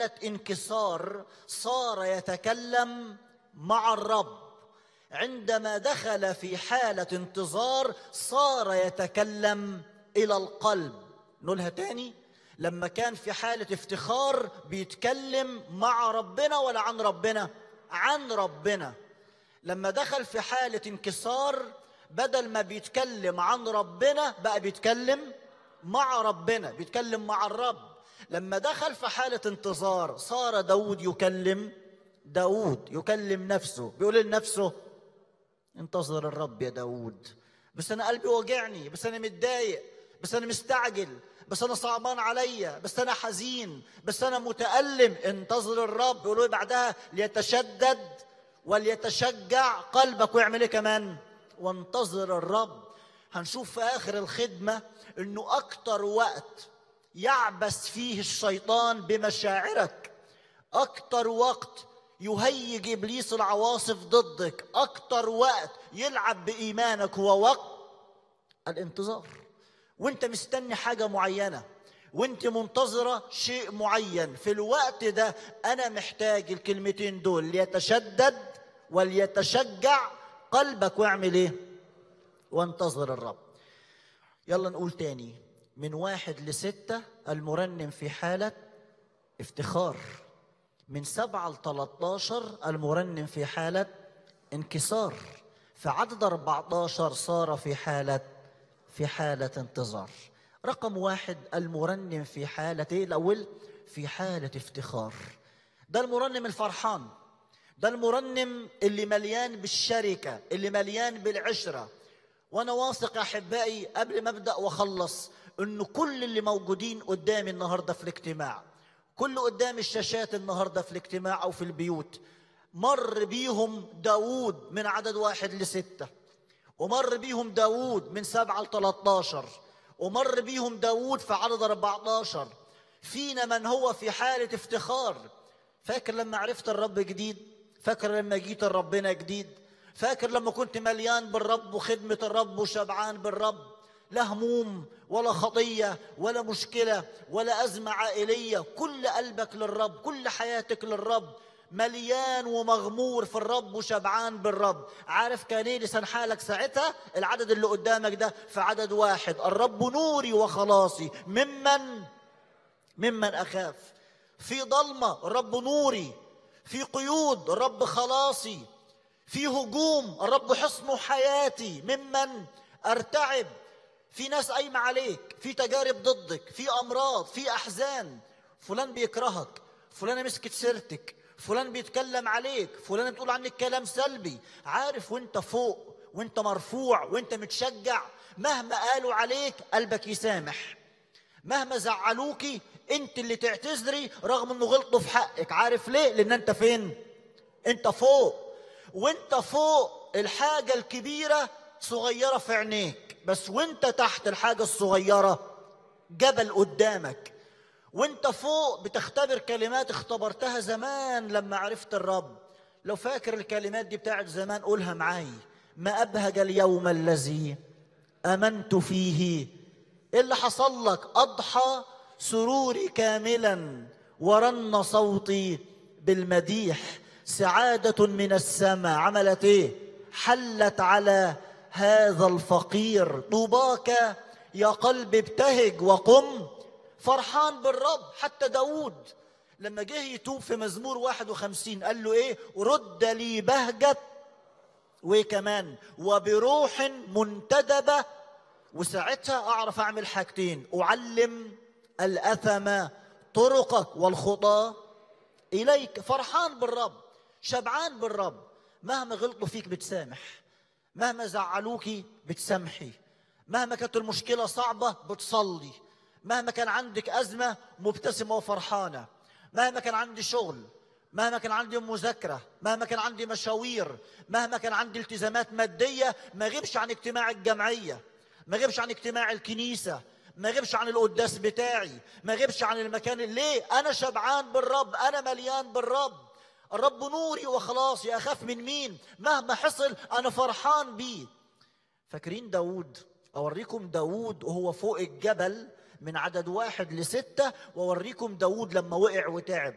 حالة انكسار صار يتكلم مع الرب عندما دخل في حالة انتظار صار يتكلم إلى القلب نقولها تاني لما كان في حالة افتخار بيتكلم مع ربنا ولا عن ربنا عن ربنا لما دخل في حالة انكسار بدل ما بيتكلم عن ربنا بقى بيتكلم مع ربنا بيتكلم مع الرب لما دخل في حالة انتظار صار داود يكلم داود يكلم نفسه بيقول لنفسه انتظر الرب يا داود بس انا قلبي وجعني بس انا متضايق بس انا مستعجل بس انا صعبان عليا بس انا حزين بس انا متالم انتظر الرب يقولوا بعدها ليتشدد وليتشجع قلبك ويعمل ايه كمان وانتظر الرب هنشوف في اخر الخدمه انه اكتر وقت يعبث فيه الشيطان بمشاعرك اكتر وقت يهيج ابليس العواصف ضدك اكتر وقت يلعب بايمانك هو وقت الانتظار وانت مستني حاجه معينه وانت منتظره شيء معين في الوقت ده انا محتاج الكلمتين دول ليتشدد وليتشجع قلبك واعمل ايه وانتظر الرب يلا نقول تاني من واحد لستة المرنم في حالة افتخار من سبعة ل 13 المرنم في حالة انكسار في عدد 14 صار في حالة في حالة انتظار رقم واحد المرنم في حالة ايه الأول في حالة افتخار ده المرنم الفرحان ده المرنم اللي مليان بالشركة اللي مليان بالعشرة وانا واثق يا احبائي قبل ما ابدا واخلص انه كل اللي موجودين قدامي النهارده في الاجتماع كل قدام الشاشات النهارده في الاجتماع او في البيوت مر بيهم داوود من عدد واحد لستة ومر بيهم داوود من سبعة ل 13 ومر بيهم داوود في عدد 14 فينا من هو في حالة افتخار فاكر لما عرفت الرب جديد فاكر لما جيت لربنا جديد فاكر لما كنت مليان بالرب وخدمة الرب وشبعان بالرب لا هموم ولا خطية ولا مشكلة ولا أزمة عائلية كل قلبك للرب كل حياتك للرب مليان ومغمور في الرب وشبعان بالرب عارف كان ايه لسان حالك ساعتها العدد اللي قدامك ده في عدد واحد الرب نوري وخلاصي ممن ممن اخاف في ضلمه الرب نوري في قيود الرب خلاصي في هجوم الرب حصن حياتي ممن ارتعب في ناس قايمه عليك في تجارب ضدك في امراض في احزان فلان بيكرهك فلانه مسكت سيرتك فلان بيتكلم عليك فلان بتقول عنك كلام سلبي عارف وانت فوق وانت مرفوع وانت متشجع مهما قالوا عليك قلبك يسامح مهما زعلوكي انت اللي تعتذري رغم انه غلطوا في حقك عارف ليه لان انت فين انت فوق وانت فوق الحاجة الكبيرة صغيرة في عينيك بس وانت تحت الحاجة الصغيرة جبل قدامك وانت فوق بتختبر كلمات اختبرتها زمان لما عرفت الرب لو فاكر الكلمات دي بتاعت زمان قولها معاي ما أبهج اليوم الذي آمنت فيه إيه اللي حصل لك أضحى سروري كاملا ورن صوتي بالمديح سعادة من السماء عملت ايه حلت على هذا الفقير طوباك يا قلب ابتهج وقم فرحان بالرب حتى داود لما جه يتوب في مزمور 51 قال له ايه رد لي بهجة وايه كمان وبروح منتدبة وساعتها اعرف اعمل حاجتين اعلم الاثم طرقك والخطى اليك فرحان بالرب شبعان بالرب مهما غلطوا فيك بتسامح مهما زعلوكي بتسامحي مهما كانت المشكلة صعبة بتصلي مهما كان عندك أزمة مبتسمة وفرحانة مهما كان عندي شغل مهما كان عندي مذاكرة مهما كان عندي مشاوير مهما كان عندي التزامات مادية ما غيبش عن اجتماع الجمعية ما غيبش عن اجتماع الكنيسة ما غيبش عن القداس بتاعي ما غيبش عن المكان اللي انا شبعان بالرب انا مليان بالرب الرب نوري وخلاصي اخاف من مين مهما حصل انا فرحان بيه فاكرين داود اوريكم داود وهو فوق الجبل من عدد واحد لستة واوريكم داود لما وقع وتعب